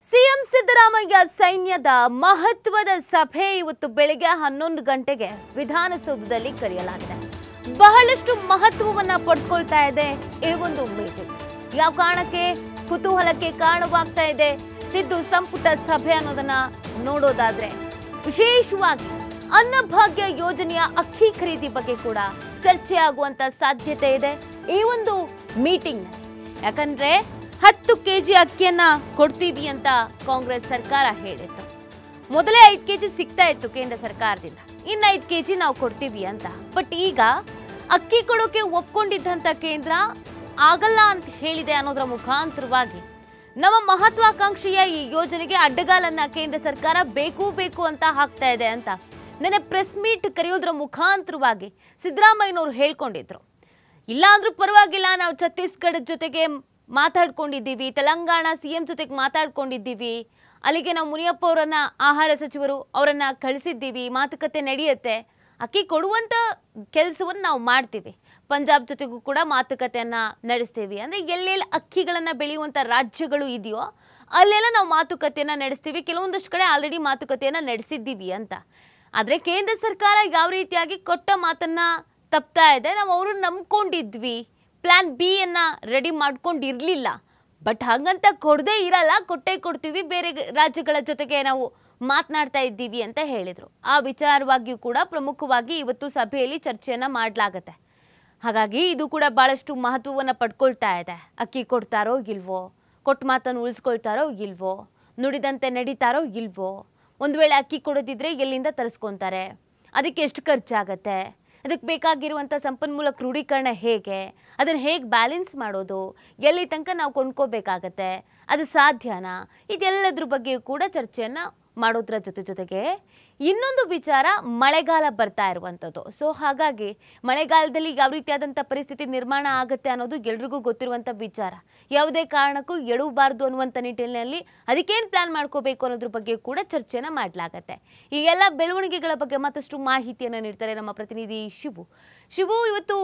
CM Siddaramaiah ಸೈನ್ಯದ ಮಹತ್ವದ ಸಭೆ ಇವತ್ತು ಬೆಳಗ್ಗೆ ಹನ್ನೊಂದು ಗಂಟೆಗೆ ವಿಧಾನಸೌಧದಲ್ಲಿ ಕರೆಯಲಾಗಿದೆ ಬಹಳಷ್ಟು ಮಹತ್ವವನ್ನ ಪಡ್ಕೊಳ್ತಾ ಇದೆ ಈ ಒಂದು ಮೀಟಿಂಗ್ ಯಾವ ಕಾರಣಕ್ಕೆ ಕುತೂಹಲಕ್ಕೆ ಕಾರಣವಾಗ್ತಾ ಇದೆ ಸಿದ್ದು ಸಂಪುಟ ಸಭೆ ಅನ್ನೋದನ್ನ ನೋಡೋದಾದ್ರೆ ವಿಶೇಷವಾಗಿ ಅನ್ನಭಾಗ್ಯ ಯೋಜನೆಯ ಅಕ್ಕಿ ಖರೀದಿ ಬಗ್ಗೆ ಕೂಡ ಚರ್ಚೆ ಆಗುವಂತ ಸಾಧ್ಯತೆ ಇದೆ ಈ ಒಂದು ಮೀಟಿಂಗ್ ಯಾಕಂದ್ರೆ ಹತ್ತು ಕೆಜಿ ಅಕ್ಕಿಯನ್ನ ಕೊಡ್ತೀವಿ ಅಂತ ಕಾಂಗ್ರೆಸ್ ಸರ್ಕಾರ ಹೇಳಿತ್ತು ಮೊದಲೇ ಐದು ಕೆಜಿ ಸಿಗ್ತಾ ಇತ್ತು ಕೇಂದ್ರ ಸರ್ಕಾರದಿಂದ ಇನ್ನು ಐದು ಕೆಜಿ ನಾವು ಕೊಡ್ತೀವಿ ಅಂತ ಬಟ್ ಈಗ ಅಕ್ಕಿ ಕೊಡೋಕೆ ಒಪ್ಕೊಂಡಿದ್ದಂತ ಕೇಂದ್ರ ಆಗಲ್ಲ ಅಂತ ಹೇಳಿದೆ ಅನ್ನೋದರ ಮುಖಾಂತರವಾಗಿ ನಮ್ಮ ಮಹತ್ವಾಕಾಂಕ್ಷೆಯ ಈ ಯೋಜನೆಗೆ ಅಡ್ಡಗಾಲನ್ನ ಕೇಂದ್ರ ಸರ್ಕಾರ ಬೇಕು ಬೇಕು ಅಂತ ಹಾಕ್ತಾ ಇದೆ ಅಂತ ನೆನೆ ಪ್ರೆಸ್ ಮೀಟ್ ಕರೆಯೋದ್ರ ಮುಖಾಂತರವಾಗಿ ಸಿದ್ದರಾಮಯ್ಯನವರು ಹೇಳ್ಕೊಂಡಿದ್ರು ಇಲ್ಲ ಅಂದ್ರೂ ಪರವಾಗಿಲ್ಲ ನಾವು ಛತ್ತೀಸ್ಗಢ ಜೊತೆಗೆ ಮಾತಾಡ್ಕೊಂಡಿದ್ದೀವಿ ತೆಲಂಗಾಣ ಸಿ ಎಂ ಜೊತೆಗೆ ಮಾತಾಡ್ಕೊಂಡಿದ್ದೀವಿ ಅಲ್ಲಿಗೆ ನಾವು ಮುನಿಯಪ್ಪ ಅವರನ್ನ ಆಹಾರ ಸಚಿವರು ಅವರನ್ನ ಕಳಿಸಿದ್ದೀವಿ ಮಾತುಕತೆ ನಡೆಯುತ್ತೆ ಅಕ್ಕಿ ಕೊಡುವಂಥ ಕೆಲಸವನ್ನು ನಾವು ಮಾಡ್ತೀವಿ ಪಂಜಾಬ್ ಜೊತೆಗೂ ಕೂಡ ಮಾತುಕತೆಯನ್ನ ನಡೆಸ್ತೀವಿ ಅಂದರೆ ಎಲ್ಲೆಲ್ಲಿ ಅಕ್ಕಿಗಳನ್ನು ಬೆಳೆಯುವಂಥ ರಾಜ್ಯಗಳು ಇದೆಯೋ ಅಲ್ಲೆಲ್ಲ ನಾವು ಮಾತುಕತೆಯನ್ನು ನಡೆಸ್ತೀವಿ ಕೆಲವೊಂದಷ್ಟು ಕಡೆ ಆಲ್ರೆಡಿ ಮಾತುಕತೆಯನ್ನು ನಡೆಸಿದ್ದೀವಿ ಅಂತ ಆದರೆ ಕೇಂದ್ರ ಸರ್ಕಾರ ಯಾವ ರೀತಿಯಾಗಿ ಕೊಟ್ಟ ಮಾತನ್ನ ತಪ್ತಾ ಇದೆ ನಾವು ಅವ್ರನ್ನ ನಂಬ್ಕೊಂಡಿದ್ವಿ ಪ್ಲಾನ್ ಬಿ ಅನ್ನ ರೆಡಿ ಮಾಡ್ಕೊಂಡಿರ್ಲಿಲ್ಲ ಬಟ್ ಹಾಗಂತ ಕೊಡದೇ ಇರಲ್ಲ ಕೊಟ್ಟೆ ಕೊಡ್ತೀವಿ ಬೇರೆ ಗ- ರಾಜ್ಯಗಳ ಜೊತೆಗೆ ನಾವು ಮಾತನಾಡ್ತಾ ಇದ್ದೀವಿ ಅಂತ ಹೇಳಿದರು ಆ ವಿಚಾರವಾಗಿಯೂ ಕೂಡ ಪ್ರಮುಖವಾಗಿ ಇವತ್ತು ಸಭೆಯಲ್ಲಿ ಚರ್ಚೆಯನ್ನ ಮಾಡಲಾಗತ್ತೆ ಹಾಗಾಗಿ ಇದು ಕೂಡ ಭಾಳಷ್ಟು ಮಹತ್ವವನ್ನು ಪಡ್ಕೊಳ್ತಾ ಇದೆ ಅಕ್ಕಿ ಕೊಡ್ತಾರೋ ಇಲ್ವೋ ಕೊಟ್ಟ ಮಾತನ್ನು ಉಳಿಸ್ಕೊಳ್ತಾರೋ ಇಲ್ವೋ ನುಡಿದಂತೆ ನಡೀತಾರೋ ಇಲ್ವೋ ಒಂದು ವೇಳೆ ಅಕ್ಕಿ ಕೊಡೋದಿದ್ರೆ ಎಲ್ಲಿಂದ ತರಿಸ್ಕೊತಾರೆ ಅದಕ್ಕೆ ಎಷ್ಟು ಖರ್ಚಾಗತ್ತೆ ಅದಕ್ಕೆ ಬೇಕಾಗಿರುವಂಥ ಸಂಪನ್ಮೂಲ ಕ್ರೋಢೀಕರಣ ಹೇಗೆ ಅದನ್ನು ಹೇಗೆ ಬ್ಯಾಲೆನ್ಸ್ ಮಾಡೋದು ಎಲ್ಲಿ ತನಕ ನಾವು ಕೊಂಡ್ಕೋಬೇಕಾಗತ್ತೆ ಅದು ಸಾಧ್ಯನಾ ಇದೆಲ್ಲದ್ರ ಬಗ್ಗೆಯೂ ಕೂಡ ಚರ್ಚೆಯನ್ನು ಮಾಡೋದ್ರ ಜೊತೆ ಜೊತೆಗೆ ಇನ್ನೊಂದು ವಿಚಾರ ಮಳೆಗಾಲ ಬರ್ತಾ ಇರುವಂಥದ್ದು ಸೊ ಹಾಗಾಗಿ ಮಳೆಗಾಲದಲ್ಲಿ ಯಾವ ರೀತಿಯಾದಂಥ ಪರಿಸ್ಥಿತಿ ನಿರ್ಮಾಣ ಆಗುತ್ತೆ ಅನ್ನೋದು ಎಲ್ರಿಗೂ ಗೊತ್ತಿರುವಂಥ ವಿಚಾರ ಯಾವುದೇ ಕಾರಣಕ್ಕೂ ಎಡವಬಾರ್ದು ಅನ್ನುವಂಥ ನಿಟ್ಟಿನಲ್ಲಿ ಅದಕ್ಕೇನು ಪ್ಲಾನ್ ಮಾಡ್ಕೋಬೇಕು ಅನ್ನೋದ್ರ ಬಗ್ಗೆ ಕೂಡ ಚರ್ಚೆನ ಮಾಡಲಾಗತ್ತೆ ಈ ಎಲ್ಲ ಬೆಳವಣಿಗೆಗಳ ಬಗ್ಗೆ ಮತ್ತಷ್ಟು ಮಾಹಿತಿಯನ್ನು ನೀಡ್ತಾರೆ ನಮ್ಮ ಪ್ರತಿನಿಧಿ ಶಿವು ಶಿವು ಇವತ್ತು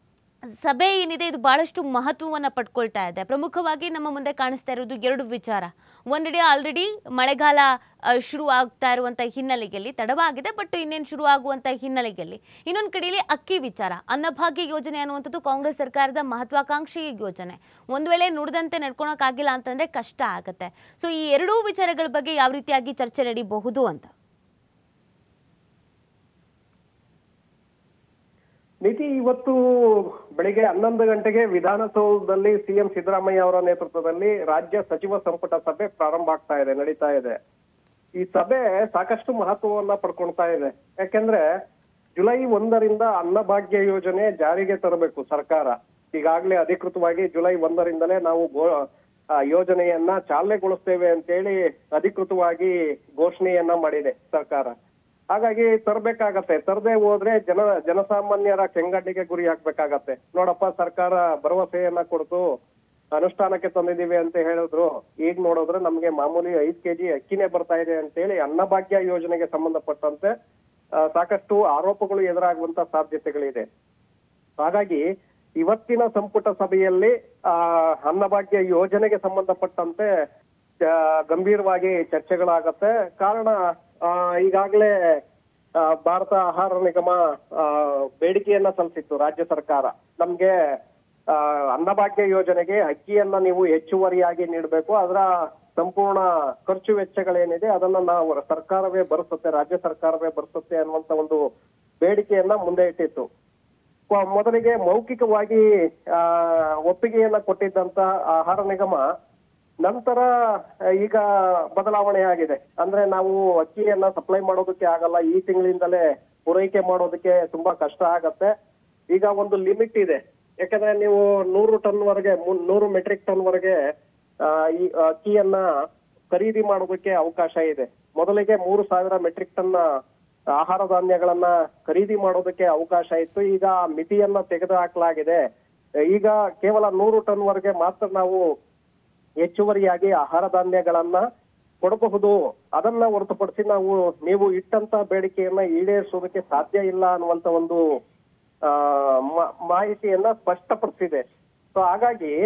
ಸಭೆ ಏನಿದೆ ಇದು ಬಹಳಷ್ಟು ಮಹತ್ವವನ್ನು ಪಡ್ಕೊಳ್ತಾ ಇದೆ ಪ್ರಮುಖವಾಗಿ ನಮ್ಮ ಮುಂದೆ ಕಾಣಿಸ್ತಾ ಇರೋದು ಎರಡು ವಿಚಾರ ಒಂದೆಡೆ ಆಲ್ರೆಡಿ ಮಳೆಗಾಲ ಆ, ಶುರು ಆಗ್ತಾ ಇರುವಂಥ ಹಿನ್ನೆಲೆಯಲ್ಲಿ ತಡವಾಗಿದೆ ಬಟ್ ಇನ್ನೇನು ಶುರು ಆಗುವಂಥ ಹಿನ್ನೆಲೆಯಲ್ಲಿ ಇನ್ನೊಂದು ಕಡೆಯಲ್ಲಿ ಅಕ್ಕಿ ವಿಚಾರ ಅನ್ನಭಾಗ್ಯ ಯೋಜನೆ ಅನ್ನುವಂಥದ್ದು ಕಾಂಗ್ರೆಸ್ ಸರ್ಕಾರದ ಮಹತ್ವಾಕಾಂಕ್ಷೆಯ ಯೋಜನೆ ಒಂದು ವೇಳೆ ನುಡಿದಂತೆ ನಡ್ಕೊಳಕ್ಕಾಗಿಲ್ಲ ಅಂತಂದ್ರೆ ಕಷ್ಟ ಆಗುತ್ತೆ ಸೊ ಈ ಎರಡೂ ವಿಚಾರಗಳ ಬಗ್ಗೆ ಯಾವ ರೀತಿಯಾಗಿ ಚರ್ಚೆ ನಡೀಬಹುದು ಅಂತ ನಿತಿ ಇವತ್ತು ಬೆಳಿಗ್ಗೆ ಹನ್ನೊಂದು ಗಂಟೆಗೆ ವಿಧಾನಸೌಧದಲ್ಲಿ ಸಿಎಂ ಸಿದ್ದರಾಮಯ್ಯ ಅವರ ನೇತೃತ್ವದಲ್ಲಿ ರಾಜ್ಯ ಸಚಿವ ಸಂಪುಟ ಸಭೆ ಪ್ರಾರಂಭ ಆಗ್ತಾ ಇದೆ ನಡೀತಾ ಇದೆ ಈ ಸಭೆ ಸಾಕಷ್ಟು ಮಹತ್ವವನ್ನ ಪಡ್ಕೊಳ್ತಾ ಇದೆ ಯಾಕೆಂದ್ರೆ ಜುಲೈ ಒಂದರಿಂದ ಅನ್ನಭಾಗ್ಯ ಯೋಜನೆ ಜಾರಿಗೆ ತರಬೇಕು ಸರ್ಕಾರ ಈಗಾಗಲೇ ಅಧಿಕೃತವಾಗಿ ಜುಲೈ ಒಂದರಿಂದಲೇ ನಾವು ಗೋ ಆ, ಯೋಜನೆಯನ್ನ ಚಾಲನೆಗೊಳಿಸ್ತೇವೆ ಅಂತೇಳಿ ಅಧಿಕೃತವಾಗಿ ಘೋಷಣೆಯನ್ನ ಮಾಡಿದೆ ಸರ್ಕಾರ ಹಾಗಾಗಿ ತರಬೇಕಾಗತ್ತೆ ತರದೆ ಹೋದ್ರೆ ಜನ ಜನಸಾಮಾನ್ಯರ ಕೆಂಗಣ್ಣಿಗೆ ಗುರಿ ಹಾಕ್ಬೇಕಾಗತ್ತೆ ನೋಡಪ್ಪ ಸರ್ಕಾರ ಭರವಸೆಯನ್ನ ಕೊಡ್ತು ಅನುಷ್ಠಾನಕ್ಕೆ ತಂದಿದೀವಿ ಅಂತ ಹೇಳಿದ್ರು ಈಗ ನೋಡಿದ್ರೆ ನಮ್ಗೆ ಮಾಮೂಲಿ ಐದ್ ಕೆಜಿ ಅಕ್ಕಿನೇ ಬರ್ತಾ ಇದೆ ಅಂತೇಳಿ ಅನ್ನಭಾಗ್ಯ ಯೋಜನೆಗೆ ಸಂಬಂಧಪಟ್ಟಂತೆ ಆ, ಸಾಕಷ್ಟು ಆರೋಪಗಳು ಎದುರಾಗುವಂತ ಸಾಧ್ಯತೆಗಳಿದೆ ಹಾಗಾಗಿ ಇವತ್ತಿನ ಸಂಪುಟ ಸಭೆಯಲ್ಲಿ ಆ ಅನ್ನಭಾಗ್ಯ ಯೋಜನೆಗೆ ಸಂಬಂಧಪಟ್ಟಂತೆ ಆ, ಗಂಭೀರವಾಗಿ ಚರ್ಚೆಗಳಾಗತ್ತೆ ಕಾರಣ ಆ, ಈಗಾಗಲೇ ಆ, ಭಾರತ ಆಹಾರ ನಿಗಮ ಆ, ಬೇಡಿಕೆಯನ್ನ ಸಲ್ಲಿಸಿತ್ತು ರಾಜ್ಯ ಸರ್ಕಾರ ನಮ್ಗೆ ಆ, ಅನ್ನಭಾಗ್ಯ ಯೋಜನೆಗೆ ಅಕ್ಕಿಯನ್ನ ನೀವು ಹೆಚ್ಚುವರಿಯಾಗಿ ನೀಡಬೇಕು ಅದರ ಸಂಪೂರ್ಣ ಖರ್ಚು ವೆಚ್ಚಗಳೇನಿದೆ ಅದನ್ನ ನಾವು ಸರ್ಕಾರವೇ ಭರಿಸುತ್ತೆ ರಾಜ್ಯ ಸರ್ಕಾರವೇ ಭರಿಸುತ್ತೆ ಅನ್ನುವಂತ ಒಂದು ಬೇಡಿಕೆಯನ್ನ ಮುಂದೆ ಇಟ್ಟಿತ್ತು ಪ- ಮೊದಲಿಗೆ ಮೌಖಿಕವಾಗಿ ಆ ಒಪ್ಪಿಗೆಯನ್ನ ಕೊಟ್ಟಿದ್ದಂತ ಆಹಾರ ನಿಗಮ ನಂತರ ಆ, ಈಗ ಬದಲಾವಣೆ ಆಗಿದೆ ಅಂದ್ರೆ ನಾವು ಅಕ್ಕಿಯನ್ನ ಸಪ್ಲೈ ಮಾಡೋದಕ್ಕೆ ಆಗಲ್ಲ ಈ ತಿಂಗಳಿಂದಲೇ ಪೂರೈಕೆ ಮಾಡೋದಕ್ಕೆ ತುಂಬಾ ಕಷ್ಟ ಆಗತ್ತೆ ಈಗ ಒಂದು ಲಿಮಿಟ್ ಇದೆ ಯಾಕಂದ್ರೆ ನೀವು ನೂರು ಟನ್ ವರೆಗೆ ಮುನ್- ನೂರು ಮೆಟ್ರಿಕ್ ಟನ್ ವರೆಗೆ ಆ, ಈ ಅಕ್ಕಿಯನ್ನ ಖರೀದಿ ಮಾಡೋದಕ್ಕೆ ಅವಕಾಶ ಇದೆ ಮೊದಲಿಗೆ ಮೂರು ಸಾವಿರ ಮೆಟ್ರಿಕ್ ಟನ್ ಆಹಾರ ಧಾನ್ಯಗಳನ್ನ ಖರೀದಿ ಮಾಡೋದಕ್ಕೆ ಅವಕಾಶ ಇತ್ತು ಈಗ ಆ ಮಿತಿಯನ್ನ ತೆಗೆದು ಹಾಕಲಾಗಿದೆ ಈಗ ಕೇವಲ ನೂರು ಟನ್ ವರೆಗೆ ಮಾತ್ರ ನಾವು ಹೆಚ್ಚುವರಿಯಾಗಿ ಆಹಾರ ಧಾನ್ಯಗಳನ್ನ ಕೊಡಬಹುದು ಅದನ್ನ ಹೊರತುಪಡಿಸಿ ನಾವು ನೀವು ಇಟ್ಟಂತ ಬೇಡಿಕೆಯನ್ನ ಈಡೇರಿಸೋದಕ್ಕೆ ಸಾಧ್ಯ ಇಲ್ಲ ಅನ್ನುವಂತ ಒಂದು ಆ ಮ- ಮಾಹಿತಿಯನ್ನ ಸ್ಪಷ್ಟಪಡಿಸಿದೆ ಸೊ ಹಾಗಾಗಿ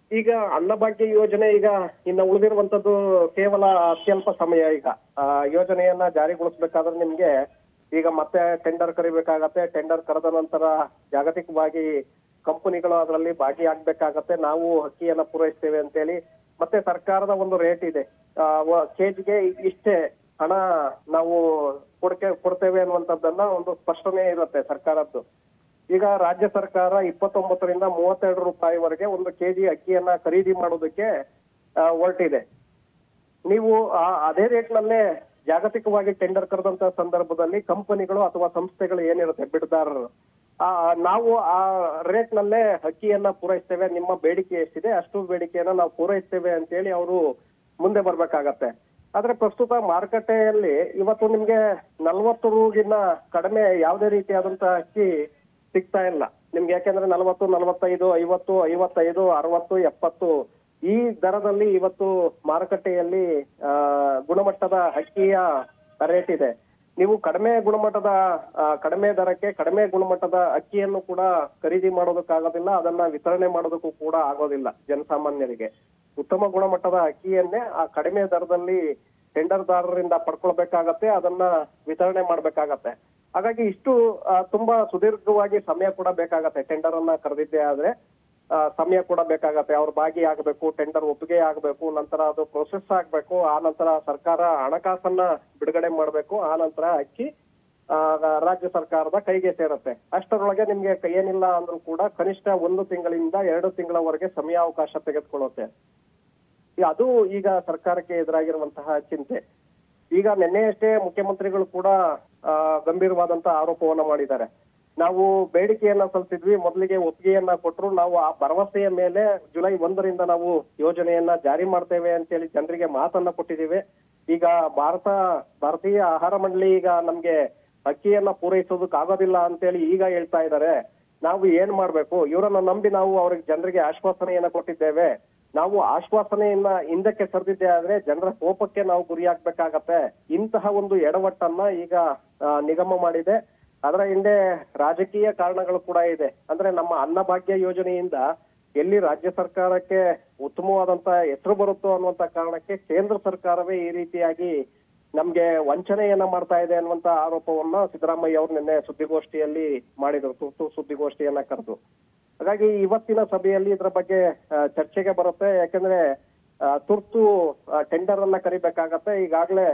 ಈಗ ಅನ್ನಭಾಗ್ಯ ಯೋಜನೆ ಈಗ ಇನ್ನು ಉಳಿದಿರುವಂತದ್ದು ಕೇವಲ ಅತ್ಯಲ್ಪ ಸಮಯ ಈಗ ಆ ಯೋಜನೆಯನ್ನ ಜಾರಿಗೊಳಿಸ್ಬೇಕಾದ್ರೆ ನಿಮ್ಗೆ ಈಗ ಮತ್ತೆ ಟೆಂಡರ್ ಕರಿಬೇಕಾಗತ್ತೆ ಟೆಂಡರ್ ಕರೆದ ನಂತರ ಜಾಗತಿಕವಾಗಿ ಕಂಪನಿಗಳು ಅದರಲ್ಲಿ ಭಾಗಿಯಾಗ್ಬೇಕಾಗತ್ತೆ ನಾವು ಅಕ್ಕಿಯನ್ನ ಪೂರೈಸ್ತೇವೆ ಅಂತೇಳಿ ಮತ್ತೆ ಸರ್ಕಾರದ ಒಂದು ರೇಟ್ ಇದೆ ಕೆಜಿಗೆ ಇಷ್ಟೇ ಹಣ ನಾವು ಕೊಡ್ಕೆ ಕೊಡ್ತೇವೆ ಅನ್ನುವಂಥದ್ದನ್ನ ಒಂದು ಸ್ಪಷ್ಟನೆ ಇರುತ್ತೆ ಸರ್ಕಾರದ್ದು ಈಗ ರಾಜ್ಯ ಸರ್ಕಾರ ಇಪ್ಪತ್ತೊಂಬತ್ತರಿಂದ ಮೂವತ್ತೆರಡು ರೂಪಾಯಿವರೆಗೆ ಒಂದು ಕೆಜಿ ಅಕ್ಕಿಯನ್ನ ಖರೀದಿ ಮಾಡೋದಕ್ಕೆ ಆ, ಹೊರಟಿದೆ ನೀವು ಆ- ಅದೇ ರೇಟ್ನಲ್ಲೇ ಜಾಗತಿಕವಾಗಿ ಟೆಂಡರ್ ಕರೆದಂತ ಸಂದರ್ಭದಲ್ಲಿ ಕಂಪನಿಗಳು ಅಥವಾ ಸಂಸ್ಥೆಗಳು ಏನಿರುತ್ತೆ ಬಿಡ್ದಾರರು ಆ ನಾವು ಆ ರೇಟ್ ನಲ್ಲೇ ಅಕ್ಕಿಯನ್ನ ಪೂರೈಸ್ತೇವೆ ನಿಮ್ಮ ಬೇಡಿಕೆ ಎಷ್ಟಿದೆ ಅಷ್ಟು ಬೇಡಿಕೆಯನ್ನ ನಾವು ಪೂರೈಸ್ತೇವೆ ಅಂತೇಳಿ ಅವರು ಮುಂದೆ ಬರ್ಬೇಕಾಗತ್ತೆ ಆದ್ರೆ ಪ್ರಸ್ತುತ ಮಾರುಕಟ್ಟೆಯಲ್ಲಿ ಇವತ್ತು ನಿಮ್ಗೆ ನಲ್ವತ್ತು ರೂಗಿನ್ನ ಕಡಿಮೆ ಯಾವುದೇ ರೀತಿಯಾದಂತ ಅಕ್ಕಿ ಸಿಗ್ತಾ ಇಲ್ಲ ನಿಮ್ಗೆ ಯಾಕೆಂದ್ರೆ ನಲವತ್ತು ನಲವತ್ತೈದು ಐವತ್ತು ಐವತ್ತೈದು ಅರವತ್ತು ಎಪ್ಪತ್ತು ಈ ದರದಲ್ಲಿ ಇವತ್ತು ಮಾರುಕಟ್ಟೆಯಲ್ಲಿ ಆ, ಗುಣಮಟ್ಟದ ಅಕ್ಕಿಯ ರೇಟ್ ಇದೆ ನೀವು ಕಡಿಮೆ ಗುಣಮಟ್ಟದ ಆ, ಕಡಿಮೆ ದರಕ್ಕೆ ಕಡಿಮೆ ಗುಣಮಟ್ಟದ ಅಕ್ಕಿಯನ್ನು ಕೂಡ ಖರೀದಿ ಮಾಡೋದಕ್ಕಾಗೋದಿಲ್ಲ ಅದನ್ನ ವಿತರಣೆ ಮಾಡೋದಕ್ಕೂ ಕೂಡ ಆಗೋದಿಲ್ಲ ಜನಸಾಮಾನ್ಯರಿಗೆ ಉತ್ತಮ ಗುಣಮಟ್ಟದ ಅಕ್ಕಿಯನ್ನೇ ಆ ಕಡಿಮೆ ದರದಲ್ಲಿ ಟೆಂಡರ್ದಾರರಿಂದ ಪಡ್ಕೊಳ್ಬೇಕಾಗತ್ತೆ ಅದನ್ನ ವಿತರಣೆ ಮಾಡ್ಬೇಕಾಗತ್ತೆ ಹಾಗಾಗಿ ಇಷ್ಟು ಆ, ತುಂಬಾ ಸುದೀರ್ಘವಾಗಿ ಸಮಯ ಕೂಡ ಬೇಕಾಗತ್ತೆ ಟೆಂಡರ್ ಅನ್ನ ಕರೆದಿದ್ದೆ ಆದ್ರೆ ಆ, ಸಮಯ ಕೂಡ ಬೇಕಾಗತ್ತೆ ಅವ್ರ ಭಾಗಿ ಆಗ್ಬೇಕು ಟೆಂಡರ್ ಒಪ್ಪಿಗೆ ಆಗ್ಬೇಕು ನಂತರ ಅದು ಪ್ರೊಸೆಸ್ ಆಗ್ಬೇಕು ಆ ನಂತರ ಸರ್ಕಾರ ಹಣಕಾಸನ್ನ ಬಿಡುಗಡೆ ಮಾಡ್ಬೇಕು ಆ ನಂತರ ಅಕ್ಕಿ ಆ, ರಾಜ್ಯ ಸರ್ಕಾರದ ಕೈಗೆ ಸೇರುತ್ತೆ ಅಷ್ಟರೊಳಗೆ ನಿಮ್ಗೆ ಏನಿಲ್ಲ ಅಂದ್ರೂ ಕೂಡ ಕನಿಷ್ಠ ಒಂದು ತಿಂಗಳಿಂದ ಎರಡು ತಿಂಗಳವರೆಗೆ ಸಮಯಾವಕಾಶ ತೆಗೆದುಕೊಳ್ಳುತ್ತೆ ಈ- ಅದು ಈಗ ಸರ್ಕಾರಕ್ಕೆ ಎದುರಾಗಿರುವಂತಹ ಚಿಂತೆ ಈಗ ನಿನ್ನೆಯಷ್ಟೇ ಮುಖ್ಯಮಂತ್ರಿಗಳು ಕೂಡ ಆ, ಗಂಭೀರವಾದಂತಹ ಆರೋಪವನ್ನ ಮಾಡಿದ್ದಾರೆ ನಾವು ಬೇಡಿಕೆಯನ್ನ ಸಲ್ಲಿಸಿದ್ವಿ ಮೊದಲಿಗೆ ಒಪ್ಪಿಗೆಯನ್ನ ಕೊಟ್ಟರು ನಾವು ಆ ಭರವಸೆಯ ಮೇಲೆ ಜುಲೈ ಒಂದರಿಂದ ನಾವು ಯೋಜನೆಯನ್ನ ಜಾರಿ ಮಾಡ್ತೇವೆ ಅಂತೇಳಿ ಜನರಿಗೆ ಮಾತನ್ನ ಕೊಟ್ಟಿದ್ದೀವಿ ಈಗ ಭಾರತ ಭಾರತೀಯ ಆಹಾರ ಮಂಡಳಿ ಈಗ ನಮ್ಗೆ ಅಕ್ಕಿಯನ್ನ ಪೂರೈಸೋದಕ್ ಆಗೋದಿಲ್ಲ ಅಂತೇಳಿ ಈಗ ಹೇಳ್ತಾ ಇದ್ದಾರೆ ನಾವು ಏನ್ ಮಾಡ್ಬೇಕು ಇವರನ್ನ ನಂಬಿ ನಾವು ಅವ್ರಿಗೆ ಜನರಿಗೆ ಆಶ್ವಾಸನೆಯನ್ನ ಕೊಟ್ಟಿದ್ದೇವೆ ನಾವು ಆಶ್ವಾಸನೆಯನ್ನ ಹಿಂದಕ್ಕೆ ಸರಿದಿದ್ದೆ ಆದ್ರೆ ಜನರ ಕೋಪಕ್ಕೆ ನಾವು ಗುರಿಯಾಗ್ಬೇಕಾಗತ್ತೆ ಇಂತಹ ಒಂದು ಎಡವಟ್ಟನ್ನ ಈಗ ಆ, ನಿಗಮ ಮಾಡಿದೆ ಅದರ ಹಿಂದೆ ರಾಜಕೀಯ ಕಾರಣಗಳು ಕೂಡ ಇದೆ ಅಂದ್ರೆ ನಮ್ಮ ಅನ್ನಭಾಗ್ಯ ಯೋಜನೆಯಿಂದ ಎಲ್ಲಿ ರಾಜ್ಯ ಸರ್ಕಾರಕ್ಕೆ ಉತ್ತಮವಾದಂತ ಹೆಸರು ಬರುತ್ತೋ ಅನ್ನುವಂತ ಕಾರಣಕ್ಕೆ ಕೇಂದ್ರ ಸರ್ಕಾರವೇ ಈ ರೀತಿಯಾಗಿ ನಮ್ಗೆ ವಂಚನೆಯನ್ನ ಮಾಡ್ತಾ ಇದೆ ಅನ್ನುವಂತ ಆರೋಪವನ್ನ ಸಿದ್ದರಾಮಯ್ಯ ಅವರು ನಿನ್ನೆ ಸುದ್ದಿಗೋಷ್ಠಿಯಲ್ಲಿ ಮಾಡಿದ್ರು ತುರ್ತು ಸುದ್ದಿಗೋಷ್ಠಿಯನ್ನ ಕರೆದು ಹಾಗಾಗಿ ಇವತ್ತಿನ ಸಭೆಯಲ್ಲಿ ಇದರ ಬಗ್ಗೆ ಆ, ಚರ್ಚೆಗೆ ಬರುತ್ತೆ ಯಾಕಂದ್ರೆ ಆ, ತುರ್ತು ಟೆಂಡರ್ ಅನ್ನ ಕರಿಬೇಕಾಗತ್ತೆ ಈಗಾಗಲೇ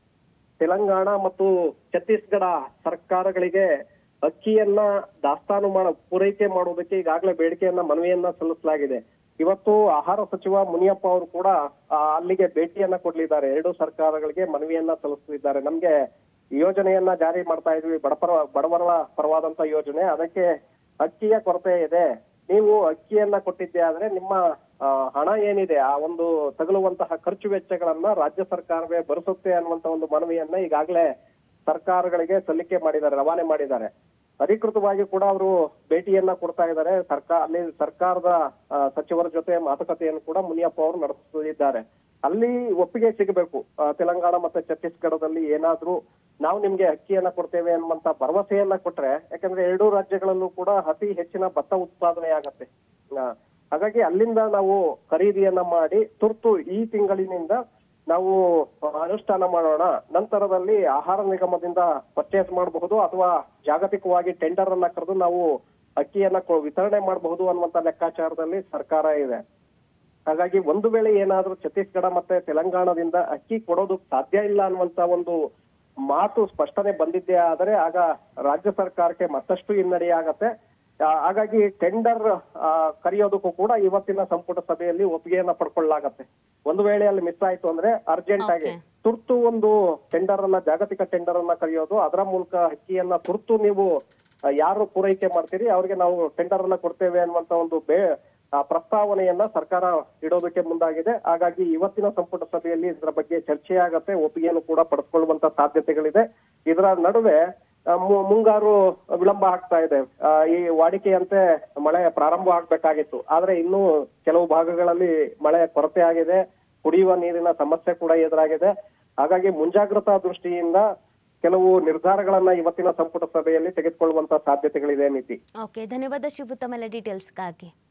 ತೆಲಂಗಾಣ ಮತ್ತು ಛತ್ತೀಸ್ಗಢ ಸರ್ಕಾರಗಳಿಗೆ ಅಕ್ಕಿಯನ್ನ ದಾಸ್ತಾನು ಮಾಡ ಪೂರೈಕೆ ಮಾಡುವುದಕ್ಕೆ ಈಗಾಗಲೇ ಬೇಡಿಕೆಯನ್ನ ಮನವಿಯನ್ನ ಸಲ್ಲಿಸಲಾಗಿದೆ ಇವತ್ತು ಆಹಾರ ಸಚಿವ ಮುನಿಯಪ್ಪ ಅವರು ಕೂಡ ಆ, ಅಲ್ಲಿಗೆ ಭೇಟಿಯನ್ನ ಕೊಡ್ಲಿದ್ದಾರೆ ಎರಡು ಸರ್ಕಾರಗಳಿಗೆ ಮನವಿಯನ್ನ ಸಲ್ಲಿಸಲಿದ್ದಾರೆ ನಮ್ಗೆ ಈ ಯೋಜನೆಯನ್ನ ಜಾರಿ ಮಾಡ್ತಾ ಇದ್ವಿ ಬಡಪರ ಬಡವರ ಪರವಾದಂತ ಯೋಜನೆ ಅದಕ್ಕೆ ಅಕ್ಕಿಯ ಕೊರತೆ ಇದೆ ನೀವು ಅಕ್ಕಿಯನ್ನ ಕೊಟ್ಟಿದ್ದೆ ಆದ್ರೆ ನಿಮ್ಮ ಆ, ಹಣ ಏನಿದೆ ಆ ಒಂದು ತಗಲುವಂತಹ ಖರ್ಚು ವೆಚ್ಚಗಳನ್ನ ರಾಜ್ಯ ಸರ್ಕಾರವೇ ಭರಿಸುತ್ತೆ ಅನ್ನುವಂತ ಒಂದು ಮನವಿಯನ್ನ ಈಗಾಗಲೇ ಸರ್ಕಾರಗಳಿಗೆ ಸಲ್ಲಿಕೆ ಮಾಡಿದ್ದಾರೆ ರವಾನೆ ಮಾಡಿದ್ದಾರೆ ಅಧಿಕೃತವಾಗಿ ಕೂಡ ಅವರು ಭೇಟಿಯನ್ನ ಕೊಡ್ತಾ ಇದ್ದಾರೆ ಸರ್ಕಾರ ಅಲ್ಲಿ ಸರ್ಕಾರದ ಆ, ಸಚಿವರ ಜೊತೆ ಮಾತುಕತೆಯನ್ನು ಕೂಡ ಮುನಿಯಪ್ಪ ಅವರು ನಡೆಸುತ್ತಿದ್ದಾರೆ ಅಲ್ಲಿ ಒಪ್ಪಿಗೆ ಸಿಗಬೇಕು ಆ, ತೆಲಂಗಾಣ ಮತ್ತೆ ಛತ್ತೀಸ್ಗಢದಲ್ಲಿ ಏನಾದ್ರೂ ನಾವು ನಿಮ್ಗೆ ಅಕ್ಕಿಯನ್ನ ಕೊಡ್ತೇವೆ ಅನ್ನುವಂತ ಭರವಸೆಯನ್ನ ಕೊಟ್ರೆ ಯಾಕಂದ್ರೆ ಎರಡೂ ರಾಜ್ಯಗಳಲ್ಲೂ ಕೂಡ ಅತಿ ಹೆಚ್ಚಿನ ಭತ್ತ ಉತ್ಪಾದನೆ ಆಗತ್ತೆ ಆ, ಹಾಗಾಗಿ ಅಲ್ಲಿಂದ ನಾವು ಖರೀದಿಯನ್ನ ಮಾಡಿ ತುರ್ತು ಈ ತಿಂಗಳಿನಿಂದ ನಾವು ಅನುಷ್ಠಾನ ಮಾಡೋಣ ನಂತರದಲ್ಲಿ ಆಹಾರ ನಿಗಮದಿಂದ ಪರ್ಚೇಸ್ ಮಾಡಬಹುದು ಅಥವಾ ಜಾಗತಿಕವಾಗಿ ಟೆಂಡರ್ ಅನ್ನ ಕರೆದು ನಾವು ಅಕ್ಕಿಯನ್ನ ಕೊ- ವಿತರಣೆ ಮಾಡಬಹುದು ಅನ್ನುವಂತ ಲೆಕ್ಕಾಚಾರದಲ್ಲಿ ಸರ್ಕಾರ ಇದೆ ಹಾಗಾಗಿ ಒಂದು ವೇಳೆ ಏನಾದ್ರೂ ಛತ್ತೀಸ್ಗಢ ಮತ್ತೆ ತೆಲಂಗಾಣದಿಂದ ಅಕ್ಕಿ ಕೊಡೋದಕ್ ಸಾಧ್ಯ ಇಲ್ಲ ಅನ್ನುವಂತ ಒಂದು ಮಾತು ಸ್ಪಷ್ಟನೆ ಬಂದಿದ್ದೇ ಆದರೆ ಆಗ ರಾಜ್ಯ ಸರ್ಕಾರಕ್ಕೆ ಮತ್ತಷ್ಟು ಹಿನ್ನಡೆ ಆಗತ್ತೆ ಆ, ಹಾಗಾಗಿ ಟೆಂಡರ್ ಕರೆಯೋದಕ್ಕೂ ಕೂಡ ಇವತ್ತಿನ ಸಂಪುಟ ಸಭೆಯಲ್ಲಿ ಒಪ್ಪಿಗೆಯನ್ನ ಪಡ್ಕೊಳ್ಳಾಗತ್ತೆ ಒಂದು ವೇಳೆ ಅಲ್ಲಿ ಮಿಸ್ ಆಯ್ತು ಅಂದ್ರೆ ಅರ್ಜೆಂಟ್ ಆಗಿ Okay. ತುರ್ತು ಒಂದು ಟೆಂಡರ್ ಅನ್ನ ಜಾಗತಿಕ ಟೆಂಡರ್ ಅನ್ನ ಕರೆಯೋದು ಅದರ ಮೂಲಕ ಅಕ್ಕಿಯನ್ನ ತುರ್ತು ನೀವು ಆ, ಯಾರು ಪೂರೈಕೆ ಮಾಡ್ತೀರಿ ಅವ್ರಿಗೆ ನಾವು ಟೆಂಡರ್ ಅನ್ನ ಕೊಡ್ತೇವೆ ಅನ್ನುವಂತ ಒಂದು ಬೇ ಆ, ಪ್ರಸ್ತಾವನೆಯನ್ನ ಸರ್ಕಾರ ಇಡೋದಕ್ಕೆ ಮುಂದಾಗಿದೆ ಹಾಗಾಗಿ ಇವತ್ತಿನ ಸಂಪುಟ ಸಭೆಯಲ್ಲಿ ಇದರ ಬಗ್ಗೆ ಚರ್ಚೆ ಆಗತ್ತೆ ಒಪ್ಪಿಗೆಯನ್ನು ಕೂಡ ಪಡೆದುಕೊಳ್ಳುವಂತ ಸಾಧ್ಯತೆಗಳಿದೆ ಇದರ ನಡುವೆ ಆ, ಮು- ಮುಂಗಾರು ವಿಳಂಬ ಆಗ್ತಾ ಇದೆ ಆ, ಈ ವಾಡಿಕೆಯಂತೆ ಮಳೆ ಪ್ರಾರಂಭ ಆಗ್ಬೇಕಾಗಿತ್ತು ಆದ್ರೆ ಇನ್ನೂ ಕೆಲವು ಭಾಗಗಳಲ್ಲಿ ಮಳೆ ಕೊರತೆ ಆಗಿದೆ ಕುಡಿಯುವ ನೀರಿನ ಸಮಸ್ಯೆ ಕೂಡ ಎದುರಾಗಿದೆ ಹಾಗಾಗಿ ಮುಂಜಾಗ್ರತಾ ದೃಷ್ಟಿಯಿಂದ ಕೆಲವು ನಿರ್ಧಾರಗಳನ್ನ ಇವತ್ತಿನ ಸಂಪುಟ ಸಭೆಯಲ್ಲಿ ತೆಗೆದುಕೊಳ್ಳುವಂತ ಸಾಧ್ಯತೆಗಳಿದೆ ಮಿತಿ ಓಕೆ ಧನ್ಯವಾದ ಶಿವು ತಮ್ಮೆಲ್ಲ ಡೀಟೇಲ್ಸ್ಗಾಗಿ